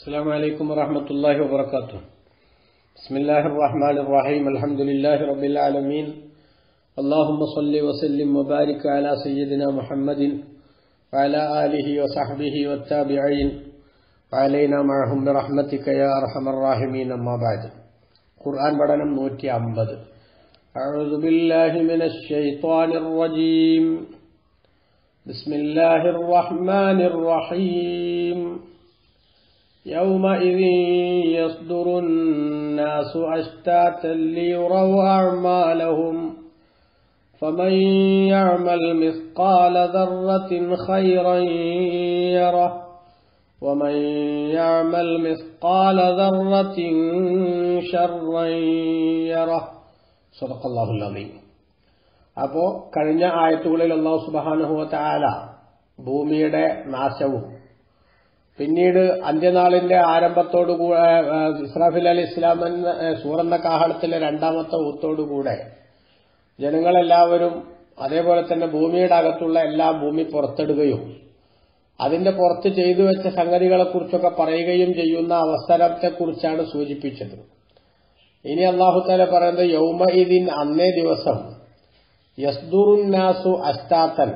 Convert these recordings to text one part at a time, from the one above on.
السلام عليكم ورحمة الله وبركاته بسم الله الرحمن الرحيم الحمد لله رب العالمين اللهم صل وسلم وبارك على سيدنا محمد وعلى آله وصحبه والتابعين وعلينا معهم برحمتك يا أرحم الراحمين أما بعد قرآن بدنا نوتي أمبد أعوذ بالله من الشيطان الرجيم بسم الله الرحمن الرحيم يومئذ يصدر الناس أشتاتا ليروا أعمالهم فمن يعمل مثقال ذرة خيرا يره ومن يعمل مثقال ذرة شرا يره صدق الله العظيم അപ്പോ കഴിഞ്ഞ ആയത്തുകളിൽ അള്ളാഹു സുബാനുഹുവ താല ഭൂമിയുടെ നാശവും പിന്നീട് അന്ത്യനാളിന്റെ ആരംഭത്തോടുകൂടെ ഇസ്രാഫിൽ അലി ഇസ്ലാം എന്ന സൂറന്ന കാഹളത്തിലെ രണ്ടാമത്തെ ഊത്തോടുകൂടെ ജനങ്ങളെല്ലാവരും അതേപോലെ തന്നെ ഭൂമിയുടെ അകത്തുള്ള എല്ലാം ഭൂമി പുറത്തിടുകയും അതിന്റെ പുറത്ത് ചെയ്തു വെച്ച സംഗതികളെക്കുറിച്ചൊക്കെ പറയുകയും ചെയ്യുന്ന അവസരത്തെക്കുറിച്ചാണ് സൂചിപ്പിച്ചത് ഇനി അള്ളാഹുത്താല പറയുന്നത് യൗമ ഇതിൻ അന്നേ ദിവസം യസ്ദുറുന്നാസു അസ്താത്തൻ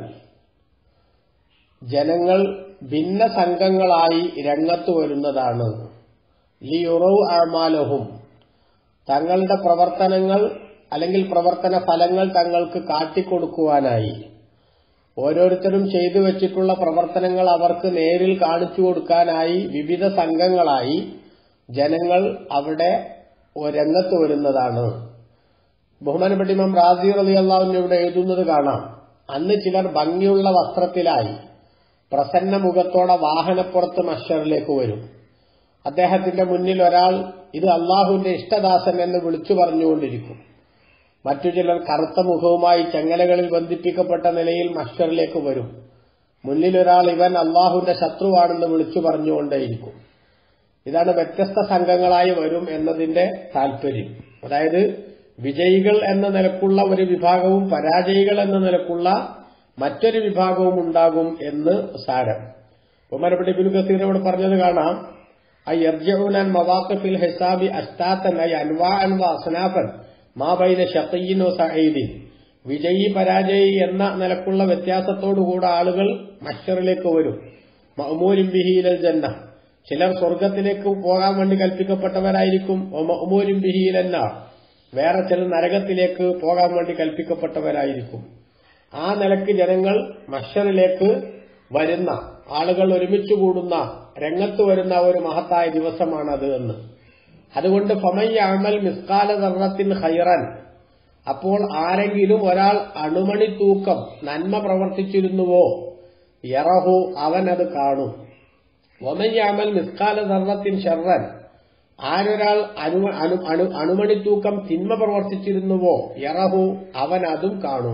ജനങ്ങൾ ഭിന്ന സംഘങ്ങളായി രംഗത്ത് വരുന്നതാണ് ലിയുറവ് അഴമാലഹും തങ്ങളുടെ പ്രവർത്തനങ്ങൾ അല്ലെങ്കിൽ പ്രവർത്തന ഫലങ്ങൾ തങ്ങൾക്ക് കാട്ടിക്കൊടുക്കുവാനായി ഓരോരുത്തരും ചെയ്തു വെച്ചിട്ടുള്ള പ്രവർത്തനങ്ങൾ അവർക്ക് നേരിൽ കാണിച്ചു കൊടുക്കാനായി വിവിധ സംഘങ്ങളായി ജനങ്ങൾ അവിടെ രംഗത്ത് വരുന്നതാണ് ബഹുമാനപ്പെട്ട ഇമാം റാസി അലി അള്ളാഹുവിന് ഇവിടെ എഴുതുന്നത് കാണാം അന്ന് ചിലർ ഭംഗിയുള്ള വസ്ത്രത്തിലായി പ്രസന്ന മുഖത്തോടെ വാഹനപ്പുറത്ത് മഷറിലേക്ക് വരും അദ്ദേഹത്തിന്റെ മുന്നിൽ ഒരാൾ ഇത് അള്ളാഹുവിന്റെ ഇഷ്ടദാസൻ എന്ന് വിളിച്ചു പറഞ്ഞുകൊണ്ടിരിക്കും മറ്റു ചിലർ കറുത്ത മുഖവുമായി ചെങ്ങലകളിൽ ബന്ധിപ്പിക്കപ്പെട്ട നിലയിൽ മഷറിലേക്ക് വരും മുന്നിലൊരാൾ ഇവൻ അള്ളാഹുവിന്റെ ശത്രുവാണെന്ന് വിളിച്ചു പറഞ്ഞുകൊണ്ടേയിരിക്കും ഇതാണ് വ്യത്യസ്ത സംഘങ്ങളായി വരും എന്നതിന്റെ താല്പര്യം അതായത് വിജയികൾ എന്ന നിലക്കുള്ള ഒരു വിഭാഗവും പരാജയികൾ എന്ന നിലക്കുള്ള മറ്റൊരു വിഭാഗവും ഉണ്ടാകും എന്ന് സാരം ബഹുമാനപ്പെട്ട ഇബിനു കസീറിനോട് പറഞ്ഞത് കാണാം ഐ എർജുനാൻ മവാഖിഫിൽ ഹിസാബി അഷ്ടാത്തൻ ഐ അൻവാ അൻവ അസ്നാഫൻ മാബൈന ഷത്തീനോ സഹീദിൻ വിജയി പരാജയി എന്ന നിലക്കുള്ള വ്യത്യാസത്തോടുകൂടെ ആളുകൾ മഷറിലേക്ക് വരും മഹ്മൂരിൻ ബിഹീലൽ ജന്ന ചിലർ സ്വർഗത്തിലേക്ക് പോകാൻ വേണ്ടി കൽപ്പിക്കപ്പെട്ടവരായിരിക്കും മഹ്മൂരിൻ ബിഹീലന്ന വേറെ ചില നരകത്തിലേക്ക് പോകാൻ വേണ്ടി കൽപ്പിക്കപ്പെട്ടവരായിരിക്കും ആ നിലക്ക് ജനങ്ങൾ മഷറിലേക്ക് വരുന്ന ആളുകൾ ഒരുമിച്ച് കൂടുന്ന രംഗത്ത് വരുന്ന ഒരു മഹത്തായ ദിവസമാണത് എന്ന് അതുകൊണ്ട് ഫമയ്യ അമൽ മിസ്കാല ദർറത്തിൻ ഹൈറൻ അപ്പോൾ ആരെങ്കിലും ഒരാൾ അണുമണി തൂക്കം നന്മ പ്രവർത്തിച്ചിരുന്നുവോ യറഹു അവൻ അത് കാണും ഒമയ്യ അമൽ മിസ്കാല ദർറത്തിൻ ഷർറൻ ആരൊരാൾ അനു അണു അണുമണി തൂക്കം തിന്മ പ്രവർത്തിച്ചിരുന്നുവോ യറഹു അവൻ അതും കാണും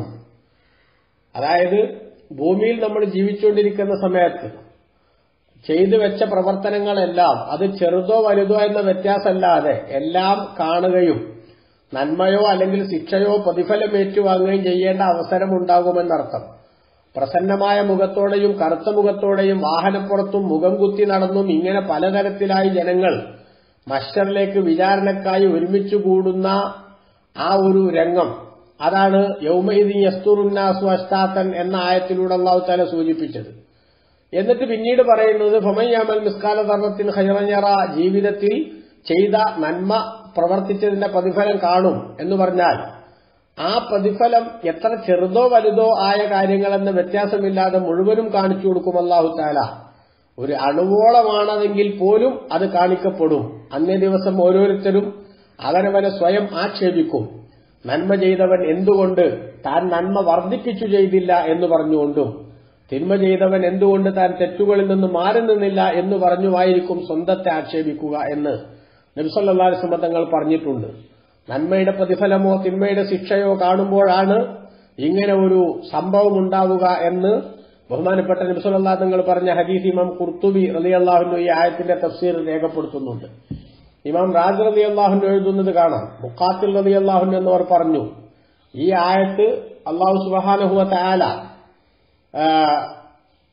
അതായത് ഭൂമിയിൽ നമ്മൾ ജീവിച്ചുകൊണ്ടിരിക്കുന്ന സമയത്ത് ചെയ്തു വെച്ച പ്രവർത്തനങ്ങളെല്ലാം അത് ചെറുതോ വലുതോ എന്ന വ്യത്യാസമല്ലാതെ എല്ലാം കാണുകയും നന്മയോ അല്ലെങ്കിൽ ശിക്ഷയോ പ്രതിഫലം ഏറ്റുവാങ്ങുകയും ചെയ്യേണ്ട അവസരം ഉണ്ടാകുമെന്നർത്ഥം പ്രസന്നമായ മുഖത്തോടെയും കറുത്ത മുഖത്തോടെയും വാഹനപ്പുറത്തും മുഖം കുത്തി നടന്നും ഇങ്ങനെ പലതരത്തിലായി ജനങ്ങൾ മഷറിലേക്ക് വിചാരണക്കായി ഒരുമിച്ച് കൂടുന്ന ആ ഒരു രംഗം അതാണ് യൗമൈദി യസ്തുറുന്നാസു അഷ്ടാത്തൻ എന്ന ആയത്തിലൂടെ അള്ളാഹു താല സൂചിപ്പിച്ചത് എന്നിട്ട് പിന്നീട് പറയുന്നത് ഫമയ്യാമൽ മിസ്കാല ധർമ്മത്തിന് ഹൈറഞ്ഞറ ജീവിതത്തിൽ ചെയ്ത നന്മ പ്രവർത്തിച്ചതിന്റെ പ്രതിഫലം കാണും എന്ന് പറഞ്ഞാൽ ആ പ്രതിഫലം എത്ര ചെറുതോ വലുതോ ആയ കാര്യങ്ങളെന്ന വ്യത്യാസമില്ലാതെ മുഴുവനും കാണിച്ചു കൊടുക്കും അള്ളാഹു താല ഒരു അണുവോളമാണതെങ്കിൽ പോലും അത് കാണിക്കപ്പെടും അന്നേ ദിവസം ഓരോരുത്തരും അവനവനെ സ്വയം ആക്ഷേപിക്കും നന്മ ചെയ്തവൻ എന്തുകൊണ്ട് താൻ നന്മ വർദ്ധിപ്പിച്ചു ചെയ്തില്ല എന്ന് പറഞ്ഞുകൊണ്ടും തിന്മ ചെയ്തവൻ എന്തുകൊണ്ട് താൻ തെറ്റുകളിൽ നിന്ന് മാറി നിന്നില്ല എന്ന് പറഞ്ഞുമായിരിക്കും സ്വന്തത്തെ ആക്ഷേപിക്കുക എന്ന് നബ്സല്ലാ സുമതങ്ങൾ പറഞ്ഞിട്ടുണ്ട് നന്മയുടെ പ്രതിഫലമോ തിന്മയുടെ ശിക്ഷയോ കാണുമ്പോഴാണ് ഇങ്ങനെ ഒരു സംഭവം ഉണ്ടാവുക എന്ന് ബഹുമാനപ്പെട്ട നബ്സല്ലാ തങ്ങൾ പറഞ്ഞ ഹദീസ് ഇമാം കുർത്തുബി റലി അള്ളാഹുന്റെ ഈ ആയത്തിന്റെ തഫ്സീർ രേഖപ്പെടുത്തുന്നുണ്ട് ഇമാം റാജ് റലി അള്ളാഹുന്റെ എഴുതുന്നത് കാണാം മുക്കാത്തിൽ റലി അള്ളാഹുൻ എന്നവർ പറഞ്ഞു ഈ ആയത്ത് അള്ളാഹു സുബാനഹുവ താല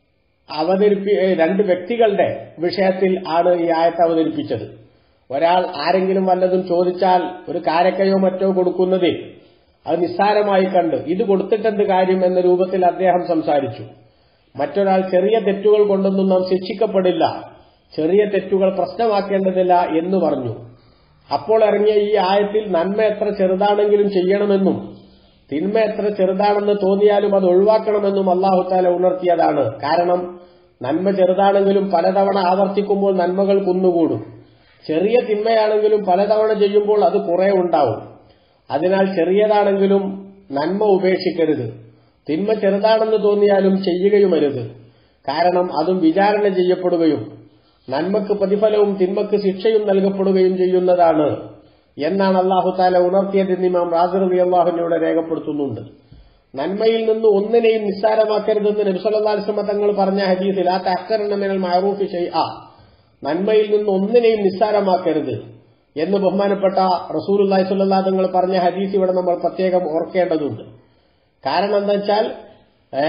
അവതരിപ്പി ഏ, രണ്ട് വ്യക്തികളുടെ വിഷയത്തിൽ ആണ് ഈ ആയത്ത് അവതരിപ്പിച്ചത് ഒരാൾ ആരെങ്കിലും വല്ലതും ചോദിച്ചാൽ ഒരു കാരക്കയോ മറ്റോ കൊടുക്കുന്നതിൽ അത് നിസ്സാരമായി കണ്ട് ഇത് കൊടുത്തിട്ടെന്ത് കാര്യം എന്ന രൂപത്തിൽ അദ്ദേഹം സംസാരിച്ചു മറ്റൊരാൾ ചെറിയ തെറ്റുകൾ കൊണ്ടൊന്നും നാം ശിക്ഷിക്കപ്പെടില്ല ചെറിയ തെറ്റുകൾ പ്രശ്നമാക്കേണ്ടതില്ല എന്ന് പറഞ്ഞു അപ്പോൾ ഇറങ്ങിയ ഈ ആയത്തിൽ നന്മ എത്ര ചെറുതാണെങ്കിലും ചെയ്യണമെന്നും തിന്മ എത്ര ചെറുതാണെന്ന് തോന്നിയാലും അത് ഒഴിവാക്കണമെന്നും അള്ളാഹുത്താല ഉണർത്തിയതാണ് കാരണം നന്മ ചെറുതാണെങ്കിലും പലതവണ ആവർത്തിക്കുമ്പോൾ നന്മകൾ കുന്നുകൂടും ചെറിയ തിന്മയാണെങ്കിലും പലതവണ ചെയ്യുമ്പോൾ അത് കുറെ ഉണ്ടാവും അതിനാൽ ചെറിയതാണെങ്കിലും നന്മ ഉപേക്ഷിക്കരുത് തിന്മ ചെറുതാണെന്ന് തോന്നിയാലും ചെയ്യുകയുമരുത് കാരണം അതും വിചാരണ ചെയ്യപ്പെടുകയും നന്മക്ക് പ്രതിഫലവും തിന്മക്ക് ശിക്ഷയും നൽകപ്പെടുകയും ചെയ്യുന്നതാണ് എന്നാണ് അള്ളാഹു താല ഉണർത്തിയതെന്ന് ഇമാം റാസിർ അലി അള്ളാഹുവിനോട് രേഖപ്പെടുത്തുന്നുണ്ട് നന്മയിൽ നിന്ന് ഒന്നിനെയും നിസ്സാരമാക്കരുതെന്ന് നബിസല്ലാസ്മ തങ്ങൾ പറഞ്ഞ ഹദീസിൽ ആ തക്കരണമിനൽ മഹറൂഫ് ഷെയ്ആ നന്മയിൽ നിന്ന് ഒന്നിനെയും നിസ്സാരമാക്കരുത് എന്ന് ബഹുമാനപ്പെട്ട റസൂൽ അള്ളാഹി സ്വല്ലാ തങ്ങൾ പറഞ്ഞ ഹദീസ് ഇവിടെ നമ്മൾ പ്രത്യേകം ഓർക്കേണ്ടതുണ്ട് കാരണം എന്താ വെച്ചാൽ ഏ,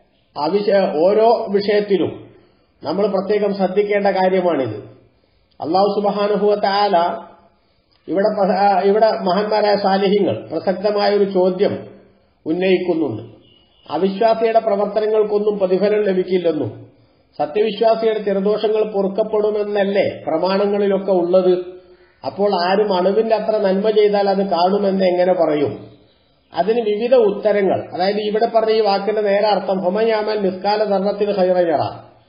ആ വിഷയ- ഓരോ വിഷയത്തിലും നമ്മൾ പ്രത്യേകം ശ്രദ്ധിക്കേണ്ട കാര്യമാണിത് അള്ളാഹു സുബാനുഭവത്തെ ആല ഇവിടെ പ്ര- ആ, ഇവിടെ മഹാന്മാരായ സാലിഹ്യങ്ങൾ പ്രസക്തമായ ഒരു ചോദ്യം ഉന്നയിക്കുന്നുണ്ട് അവിശ്വാസിയുടെ പ്രവർത്തനങ്ങൾക്കൊന്നും പ്രതിഫലം ലഭിക്കില്ലെന്നും സത്യവിശ്വാസിയുടെ ചെറുദോഷങ്ങൾ പൊറുക്കപ്പെടുമെന്നല്ലേ പ്രമാണങ്ങളിലൊക്കെ ഉള്ളത് അപ്പോൾ ആരും അണുവിന്റെ അത്ര നന്മ ചെയ്താൽ അത് കാണുമെന്ന് എങ്ങനെ പറയും അതിന് വിവിധ ഉത്തരങ്ങൾ അതായത് ഇവിടെ പറഞ്ഞ ഈ വാക്കിന്റെ നേരെ അർത്ഥം ഹൊമയാമൽ നിസ്കാല ധർമ്മത്തിന് ഹൈറയറ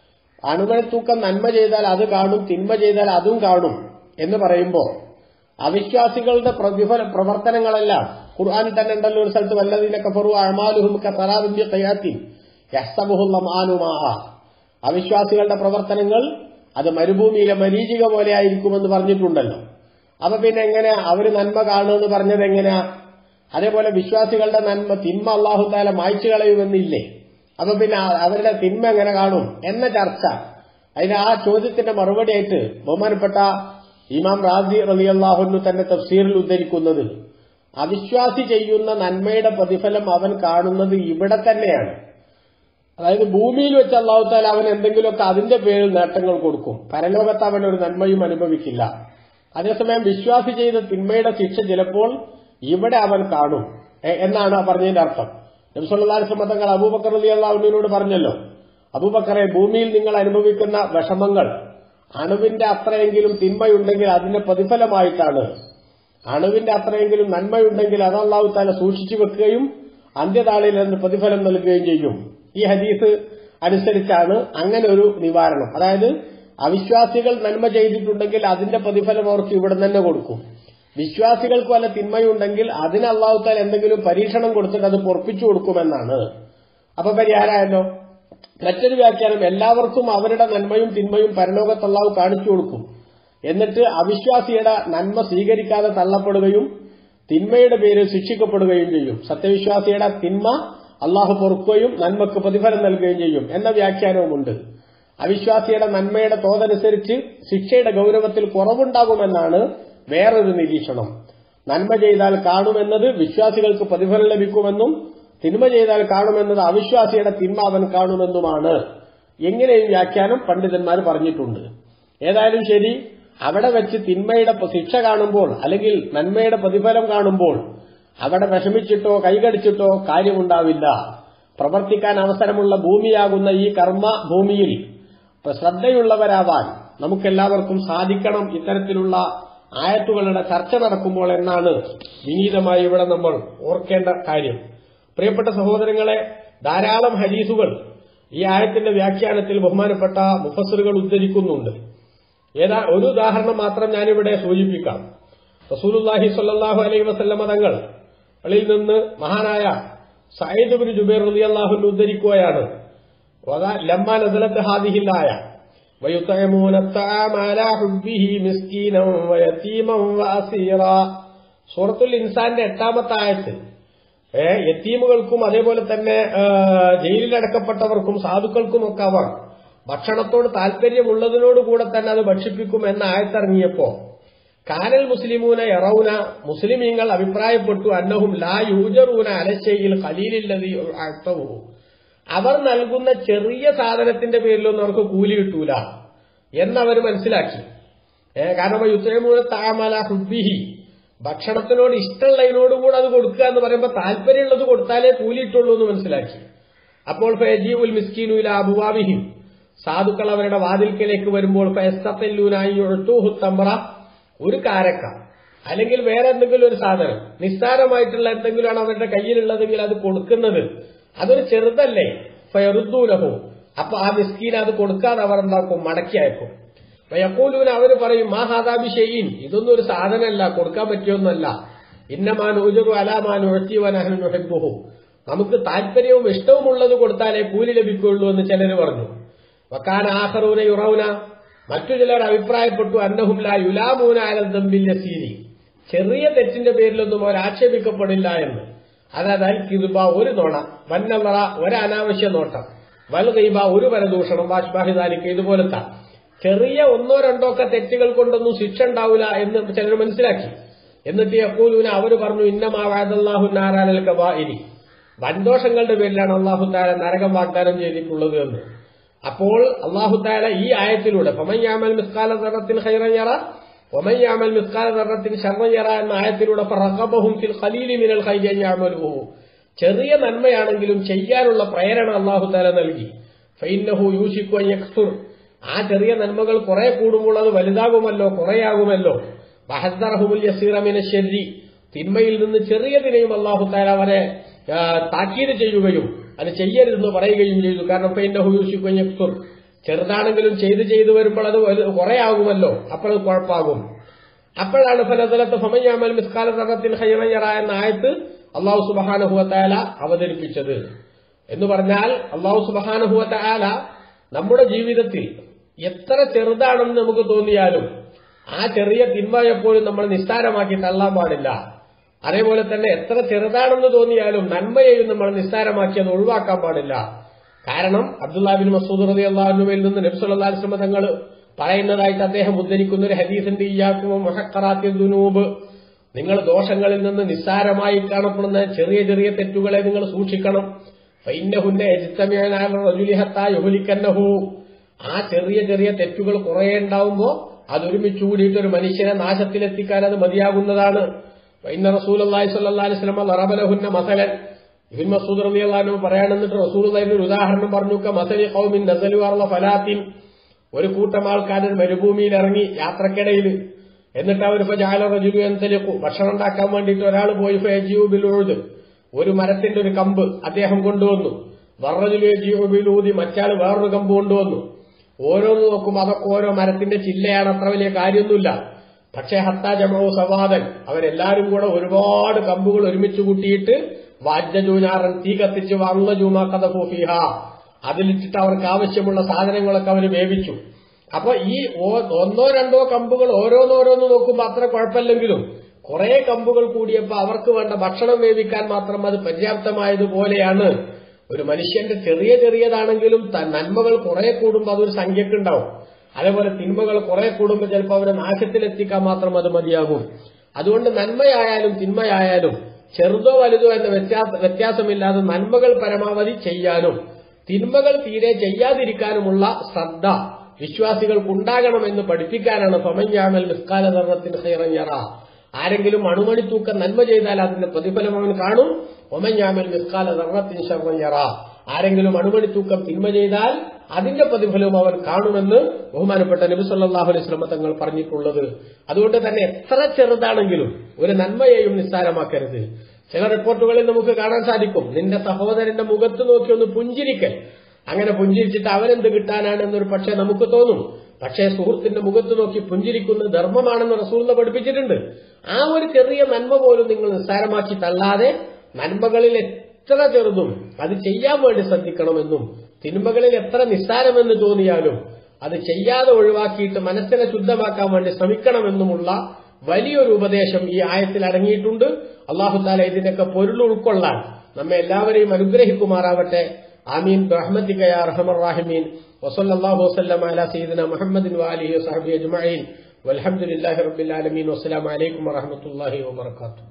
അണുവിൽ തൂക്കം നന്മ ചെയ്താൽ അത് കാണും തിന്മ ചെയ്താൽ അതും കാണും എന്ന് പറയുമ്പോൾ അവിശ്വാസികളുടെ പ്രതിഫല പ്രവർത്തനങ്ങളെല്ലാം ഖുർആാനിൽ തന്നെ ഉണ്ടല്ലോ ഒരു സ്ഥലത്ത് വല്ലതിനൊക്കെ ഫറു അമാലുഹും കറാബിന്റെ കയ്യാത്തി യസ്തബുഹുല്ലമാനുമാഹ അവിശ്വാസികളുടെ പ്രവർത്തനങ്ങൾ അത് മരുഭൂമിയിലെ മരീചിക പോലെ ആയിരിക്കുമെന്ന് പറഞ്ഞിട്ടുണ്ടല്ലോ അപ്പൊ പിന്നെ എങ്ങനെയാ അവര് നന്മ കാണുമെന്ന് പറഞ്ഞത് എങ്ങനെയാ അതേപോലെ വിശ്വാസികളുടെ നന്മ തിന്മ അള്ളാഹുത്താല മായ്ച്ചു കളയുമെന്നില്ലേ അപ്പൊ പിന്നെ ആ- അവരുടെ തിന്മ എങ്ങനെ കാണും എന്ന ചർച്ച അതിന് ആ ചോദ്യത്തിന്റെ മറുപടിയായിട്ട് ബഹുമാനപ്പെട്ട ഇമാം റാസി റലി അള്ളാഹുന്നു തന്റെ തഫ്സീറിൽ ഉദ്ധരിക്കുന്നത് അവിശ്വാസി ചെയ്യുന്ന നന്മയുടെ പ്രതിഫലം അവൻ കാണുന്നത് ഇവിടെ തന്നെയാണ് അതായത് ഭൂമിയിൽ വെച്ച് അള്ളാഹുത്താല അവൻ എന്തെങ്കിലുമൊക്കെ അതിന്റെ പേരിൽ നേട്ടങ്ങൾ കൊടുക്കും പരലോകത്ത് അവൻ ഒരു നന്മയും അനുഭവിക്കില്ല അതേസമയം വിശ്വാസി ചെയ്ത തിന്മയുടെ ശിക്ഷ ചിലപ്പോൾ ഇവിടെ അവൻ കാണും എ- എന്നാണ് ആ പറഞ്ഞതിന്റെ അർത്ഥം നബ്സല്ലാസ്ലമ തങ്ങൾ അബൂബക്കർ അലി അള്ളാഹുവിനോട് പറഞ്ഞല്ലോ അബൂബക്കറെ ഭൂമിയിൽ നിങ്ങൾ അനുഭവിക്കുന്ന വിഷമങ്ങൾ അണുവിന്റെ അത്രയെങ്കിലും തിന്മയുണ്ടെങ്കിൽ അതിന്റെ പ്രതിഫലമായിട്ടാണ് അണുവിന്റെ അത്രയെങ്കിലും നന്മയുണ്ടെങ്കിൽ അത് അള്ളാഹു താല സൂക്ഷിച്ചു വെക്കുകയും അന്ത്യനാളിൽ അതിന് പ്രതിഫലം നൽകുകയും ചെയ്യും ഈ ഹദീസ് അനുസരിച്ചാണ് അങ്ങനെ ഒരു നിവാരണം അതായത് അവിശ്വാസികൾ നന്മ ചെയ്തിട്ടുണ്ടെങ്കിൽ അതിന്റെ പ്രതിഫലം അവർക്ക് ഇവിടെ തന്നെ കൊടുക്കും വിശ്വാസികൾക്ക് വല്ല തിന്മയുണ്ടെങ്കിൽ അതിന് അള്ളാഹു താല എന്തെങ്കിലും പരീക്ഷണം കൊടുത്തിട്ട് അത് പൊറപ്പിച്ചു കൊടുക്കുമെന്നാണ് അപ്പൊ പരിഹാരമായല്ലോ മറ്റൊരു വ്യാഖ്യാനം എല്ലാവർക്കും അവരുടെ നന്മയും തിന്മയും പരലോകത്ത് അള്ളാഹു കാണിച്ചു കൊടുക്കും എന്നിട്ട് അവിശ്വാസിയുടെ നന്മ സ്വീകരിക്കാതെ തള്ളപ്പെടുകയും തിന്മയുടെ പേരിൽ ശിക്ഷിക്കപ്പെടുകയും ചെയ്യും സത്യവിശ്വാസിയുടെ തിന്മ അള്ളാഹു പൊറുക്കുകയും നന്മക്ക് പ്രതിഫലം നൽകുകയും ചെയ്യും എന്ന വ്യാഖ്യാനവുമുണ്ട് അവിശ്വാസിയുടെ നന്മയുടെ തോതനുസരിച്ച് ശിക്ഷയുടെ ഗൗരവത്തിൽ കുറവുണ്ടാകുമെന്നാണ് വേറൊരു നിരീക്ഷണം നന്മ ചെയ്താൽ കാണുമെന്നത് വിശ്വാസികൾക്ക് പ്രതിഫലം ലഭിക്കുമെന്നും തിന്മ ചെയ്താൽ കാണുമെന്നത് അവിശ്വാസിയുടെ തിന്മ അവൻ കാണുമെന്നുമാണ് എങ്ങനെയും വ്യാഖ്യാനം പണ്ഡിതന്മാർ പറഞ്ഞിട്ടുണ്ട് ഏതായാലും ശരി അവിടെ വെച്ച് തിന്മയുടെ പ- ശിക്ഷ കാണുമ്പോൾ അല്ലെങ്കിൽ നന്മയുടെ പ്രതിഫലം കാണുമ്പോൾ അവിടെ വിഷമിച്ചിട്ടോ കൈകടിച്ചിട്ടോ കാര്യമുണ്ടാവില്ല പ്രവർത്തിക്കാൻ അവസരമുള്ള ഭൂമിയാകുന്ന ഈ കർമ്മ ഭൂമിയിൽ ശ്രദ്ധയുള്ളവരാവാൻ നമുക്കെല്ലാവർക്കും സാധിക്കണം ഇത്തരത്തിലുള്ള ആയത്തുകളുടെ ചർച്ച നടക്കുമ്പോൾ എന്നാണ് വിനീതമായി ഇവിടെ നമ്മൾ ഓർക്കേണ്ട കാര്യം പ്രിയപ്പെട്ട സഹോദരങ്ങളെ ധാരാളം ഹദീസുകൾ ഈ ആയത്തിന്റെ വ്യാഖ്യാനത്തിൽ ബഹുമാനപ്പെട്ട മുഫസറുകൾ ഉദ്ധരിക്കുന്നുണ്ട് ഏതാ ഒരു ഉദാഹരണം മാത്രം ഞാനിവിടെ സൂചിപ്പിക്കാം റസൂലുല്ലാഹി സ്വല്ലല്ലാഹു അലൈഹി വസല്ലമ തങ്ങൾ ളിൽ നിന്ന് മഹാനായ സയ്യിദ് ബിൻ ജുബൈർ റളിയല്ലാഹു അൻഹു ഉദ്ധരിക്കുകയാണ് വദാ ലമ്മ നസലത്ത് ഹാദിഹിൽ ആയ ويطعمون الطعام على حبه مسكينا ويتيما واسيرا സൂറത്തുൽ ഇൻസാന്റെ എട്ടാമത്തെ ആയത്ത് ഏ യത്തീമുകൾക്കും അതേപോലെ തന്നെ ആ, ജയിലിലടക്കപ്പെട്ടവർക്കും സാധുക്കൾക്കുമൊക്കെ അവർ ഭക്ഷണത്തോട് താല്പര്യമുള്ളതിനോടുകൂടെ തന്നെ അത് ഭക്ഷിപ്പിക്കും എന്ന ആയത്തിറങ്ങിയപ്പോ കാനൽ മുസ്ലിമൂന യറൌന മുസ്ലിമീങ്ങൾ അഭിപ്രായപ്പെട്ടു അന്നഹും ലാ യൂജറൂന അലശയിൽ ഖലീലില്ലതി അർത്ഥവു അവർ നൽകുന്ന ചെറിയ സാധനത്തിന്റെ പേരിലൊന്നും അവർക്ക് കൂലി കിട്ടൂല എന്നവർ മനസ്സിലാക്കി ഏ, കാരണം യുദ്ധമൂല താമല ഹുബിഹി ഭക്ഷണത്തിനോട് ഇഷ്ടമുള്ളതിനോട് കൂടെ അത് കൊടുക്കുക എന്ന് പറയുമ്പോൾ താല്പര്യമുള്ളത് കൊടുത്താലേ കൂലി കിട്ടുള്ളൂ എന്ന് മനസ്സിലാക്കി അപ്പോൾ ഫയജീവുൽ മിസ്കീനുല അബുവാബിഹിം സാധുക്കൾ അവരുടെ വാതിൽക്കലേക്ക് വരുമ്പോൾ ഫയസ്തല്ലൂനായി ഒഴുത്തൂഹു തമ്പ്ര ഒരു കാരക്ക അല്ലെങ്കിൽ വേറെ എന്തെങ്കിലും ഒരു സാധനം നിസ്സാരമായിട്ടുള്ള എന്തെങ്കിലുമാണ് അവരുടെ കയ്യിലുള്ളതെങ്കിൽ അത് കൊടുക്കുന്നത് അതൊരു ചെറുതല്ലേ ഫയറുദ്ദൂലഹു അപ്പൊ ആ മിസ്കീൻ അത് കൊടുക്കാതെ അവർ എന്താക്കും മടക്കി അയക്കും വയക്കൂലൂന അവര് പറയും മാ ഹാദാബി ഷെയ്യിൻ ഇതൊന്നും ഒരു സാധനമല്ല കൊടുക്കാൻ പറ്റിയൊന്നല്ല ഇന്നമാൻ ഉജറു അലാമാൻ ഉഴത്തിവനഹനുഹബുഹു നമുക്ക് താല്പര്യവും ഇഷ്ടവും ഉള്ളത് കൊടുത്താലേ കൂലി ലഭിക്കുകയുള്ളൂ എന്ന് ചിലർ പറഞ്ഞു വക്കാന ആഹറൂന യുറൌന മറ്റു ചിലർ അഭിപ്രായപ്പെട്ടു അന്നഹും ലാ യുലാമൂന അലന്തമ്പിൽ യസീനി ചെറിയ തെറ്റിന്റെ പേരിലൊന്നും അവർ ആക്ഷേപിക്കപ്പെടില്ല എന്ന് അതായത് കിരുബ ഒരു നോണ വന്നവറ ഒരു അനാവശ്യ നോട്ടം വൽഗൈബ ഒരു പരദൂഷണം വാഷ്ബാഹിദാലിക്ക് ഇതുപോലത്തെ ചെറിയ ഒന്നോ രണ്ടോ ഒക്കെ തെറ്റുകൾ കൊണ്ടൊന്നും ശിക്ഷ ഉണ്ടാവില്ല എന്ന് ചിലർ മനസ്സിലാക്കി എന്നിട്ട് യക്കൂലൂന അവർ പറഞ്ഞു ഇന്നമാവാദല്ലാഹു നാരാനൽ കബാഇരി വൻദോഷങ്ങളുടെ പേരിലാണ് അള്ളാഹു താല നരകം വാഗ്ദാനം ചെയ്തിട്ടുള്ളത് എന്ന് അപ്പോൾ അള്ളാഹു താല ഈ ആയത്തിലൂടെ ഫമയ്യാമൽ മിസ്കാല ദറത്തിൻ ഹൈറഞ്ഞറ ഒമയ്യാമൽ മിസ്കാല ദറത്തിൻ ശർമ്മയറ എന്ന ആയത്തിലൂടെ ഫറഖബഹും ഫിൽ ഖലീലി മിനൽ ഖൈരിയഅമലുഹു ചെറിയ നന്മയാണെങ്കിലും ചെയ്യാനുള്ള പ്രേരണ അള്ളാഹു താല നൽകി ഫൈന്നഹു യൂഷിക്കു അൻ യക്സുർ ആ ചെറിയ നന്മകൾ കുറെ കൂടുമ്പോൾ അത് വലുതാകുമല്ലോ കുറയാകുമല്ലോ വഹദ്ദർഹുമുൽ യസീറമിന ശരി തിന്മയിൽ നിന്ന് ചെറിയതിനെയും അള്ളാഹു താല അവരെ ആ, താക്കീത് ചെയ്യുകയും അത് ചെയ്യരുതെന്ന് പറയുകയും ചെയ്തു കാരണം ഫൈന്നഹു യൂഷിക്കു അൻ യക്സുർ ചെറുതാണെങ്കിലും ചെയ്ത് ചെയ്തു വരുമ്പോൾ അത് വലു- കുറെ ആകുമല്ലോ അപ്പോൾ അത് കുഴപ്പമാകും അപ്പോഴാണ് ഫലതലത്ത് ഫമയ്യാമൽ മിസ്കാല തറത്തിൽ ഹൈറയ്യറ എന്ന ആയത്ത് അള്ളാഹു സുബഹാനുഹുവത്താല അവതരിപ്പിച്ചത് എന്ന് പറഞ്ഞാൽ അള്ളാഹു സുബഹാനുഹുവത്താല നമ്മുടെ ജീവിതത്തിൽ എത്ര ചെറുതാണെന്ന് നമുക്ക് തോന്നിയാലും ആ ചെറിയ തിന്മ എപ്പോഴും നമ്മൾ നിസ്സാരമാക്കി തള്ളാൻ പാടില്ല അതേപോലെ തന്നെ എത്ര ചെറുതാണെന്ന് തോന്നിയാലും നന്മയെയും നമ്മൾ നിസ്സാരമാക്കി അത് ഒഴിവാക്കാൻ പാടില്ല കാരണം അബ്ദുല്ലാബിൻ മസൂദ് റതി അള്ളാഹുവിൽ നിന്ന് നബ്സുല്ലാ ശ്രമ തങ്ങൾ പറയുന്നതായിട്ട് അദ്ദേഹം ഉദ്ധരിക്കുന്ന ഒരു ഹദീസിന്റെ ഇയാക്കുമോ മൊഹക്കറാത്തി ദുനൂബ് നിങ്ങൾ ദോഷങ്ങളിൽ നിന്ന് നിസ്സാരമായി കാണപ്പെടുന്ന ചെറിയ ചെറിയ തെറ്റുകളെ നിങ്ങൾ സൂക്ഷിക്കണം ഫൈന്നഹുന്ന യഹുലിക്കന്നഹു ആ ചെറിയ ചെറിയ തെറ്റുകൾ കുറെ ഉണ്ടാവുമ്പോ അതൊരുമിച്ച് കൂടിയിട്ട് ഒരു മനുഷ്യനെ നാശത്തിലെത്തിക്കാൻ അത് മതിയാകുന്നതാണ് ഫൈന്ന റസൂൽ അള്ളാഹി സല്ലാ അലിസ്ലമ ലറബലഹുന്ന മസലൻ ഇബിൻ മസൂദ് റബി അള്ളഹാനു പറയാനെന്നിട്ട് റസൂൽ ഒരു ഉദാഹരണം പറഞ്ഞു മസലി കൗമിൻ നസലുവാറുള്ള ഫലാത്തിൻ ഒരു കൂട്ടം ആൾക്കാർ ഒരു മരുഭൂമിയിൽ ഇറങ്ങി യാത്രക്കിടയിൽ എന്നിട്ട് അവരിപ്പോ ജാലറജുലു എന്തലിക്കു ഭക്ഷണം ഉണ്ടാക്കാൻ വേണ്ടിയിട്ട് ഒരാൾ പോയി ഫേജിയു ബിലൂത് ഒരു മരത്തിന്റെ ഒരു കമ്പ് അദ്ദേഹം കൊണ്ടുവന്നു വർറജുലു ജിയു ബിലൂതി മറ്റാൾ വേറൊരു കമ്പ് കൊണ്ടുവന്നു ഓരോന്ന് നോക്കുമ്പോൾ അതൊക്കെ ഓരോ മരത്തിന്റെ ചില്ലയാണ് അത്ര വലിയ കാര്യമൊന്നുമില്ല പക്ഷേ ഹത്താ ജമോ സവാദൻ അവരെല്ലാരും കൂടെ ഒരുപാട് കമ്പുകൾ ഒരുമിച്ച് കൂട്ടിയിട്ട് വാജ്യജൂനാറൻ തീ കത്തിച്ച് വാങ്ങ ജൂമാ കഥ ഫീഹ അതിലിട്ടിട്ട് അവർക്ക് ആവശ്യമുള്ള സാധനങ്ങളൊക്കെ അവർ വേവിച്ചു അപ്പൊ ഈ ഓ- ഒന്നോ രണ്ടോ കമ്പുകൾ ഓരോന്നോരോന്ന് നോക്കുമ്പോൾ അത്ര കുഴപ്പമില്ലെങ്കിലും കുറെ കമ്പുകൾ കൂടിയപ്പോൾ അവർക്ക് വേണ്ട ഭക്ഷണം വേവിക്കാൻ മാത്രം അത് പര്യാപ്തമായതുപോലെയാണ് ഒരു മനുഷ്യന്റെ ചെറിയ ചെറിയതാണെങ്കിലും ത- നന്മകൾ കുറെ കൂടുമ്പോൾ അതൊരു സംഖ്യക്കുണ്ടാവും അതേപോലെ തിന്മകൾ കുറെ കൂടുമ്പോൾ ചിലപ്പോൾ അവരെ നാശത്തിലെത്തിക്കാൻ മാത്രം അത് മതിയാകും അതുകൊണ്ട് നന്മയായാലും തിന്മയായാലും ചെറുതോ വലുതോ എന്ന വ്യത്യാസ വ്യത്യാസമില്ലാതെ നന്മകൾ പരമാവധി ചെയ്യാനും തിന്മകൾ തീരെ ചെയ്യാതിരിക്കാനുമുള്ള ശ്രദ്ധ വിശ്വാസികൾക്കുണ്ടാകണമെന്ന് പഠിപ്പിക്കാനാണ് ഫമഞ്ഞാമൽ മിസ്കാല ധർമ്മത്തിന് ഹൈറഞ്ഞറ ആരെങ്കിലും അണുമണി തൂക്കം നന്മ ചെയ്താൽ അതിന്റെ പ്രതിഫലം അവൻ കാണും ഒമഞ്ഞാമൽ മിസ്കാല ധർമ്മത്തിന് ശർമ്മഞ്ഞറ ആരെങ്കിലും അണുമണി തൂക്കം തിന്മ ചെയ്താൽ അതിന്റെ പ്രതിഫലവും അവൻ കാണുമെന്ന് ബഹുമാനപ്പെട്ട നബി സല്ലല്ലാഹു അലൈഹി വസല്ലം തങ്ങൾ പറഞ്ഞിട്ടുള്ളത് അതുകൊണ്ട് തന്നെ എത്ര ചെറുതാണെങ്കിലും ഒരു നന്മയെയും നിസ്സാരമാക്കരുത് ചില റിപ്പോർട്ടുകളിൽ നമുക്ക് കാണാൻ സാധിക്കും നിന്റെ സഹോദരന്റെ മുഖത്ത് നോക്കി ഒന്ന് പുഞ്ചിരിക്കൽ അങ്ങനെ പുഞ്ചിരിച്ചിട്ട് അവനെന്ത് കിട്ടാനാണെന്നൊരു പക്ഷേ നമുക്ക് തോന്നും പക്ഷേ സുഹൃത്തിന്റെ മുഖത്ത് നോക്കി പുഞ്ചിരിക്കുന്നത് ധർമ്മമാണെന്ന് റസൂലിനെ പഠിപ്പിച്ചിട്ടുണ്ട് ആ ഒരു ചെറിയ നന്മ പോലും നിങ്ങൾ നിസ്സാരമാക്കി തള്ളാതെ നന്മകളിൽ എത്ര ചെറുതും അത് ചെയ്യാൻ വേണ്ടി ശ്രദ്ധിക്കണമെന്നും തിന്മകളിൽ എത്ര നിസ്സാരമെന്ന് തോന്നിയാലും അത് ചെയ്യാതെ ഒഴിവാക്കിയിട്ട് മനസ്സിനെ ശുദ്ധമാക്കാൻ വേണ്ടി ശ്രമിക്കണമെന്നുമുള്ള വലിയൊരു ഉപദേശം ഈ ആയത്തിൽ അടങ്ങിയിട്ടുണ്ട് അള്ളാഹുത്താല ഇതിനൊക്കെ പൊരുൾ ഉൾക്കൊള്ളാൻ നമ്മെ എല്ലാവരെയും അനുഗ്രഹിക്കുമാറാവട്ടെ ആമീൻ റഹ്മത്തിക യാ അർഹമർ റാഹിമീൻ വസല്ലല്ലാഹു വസല്ലമ അലാ സയ്യിദിന മുഹമ്മദിൻ വആലിഹി വസഹബിഹി അജ്മഈൻ വൽഹംദുലില്ലാഹി റബ്ബിൽ ആലമീൻ വസ്സലാമു അലൈക്കും വറഹ്മത്തുള്ളാഹി വബറകാതുഹു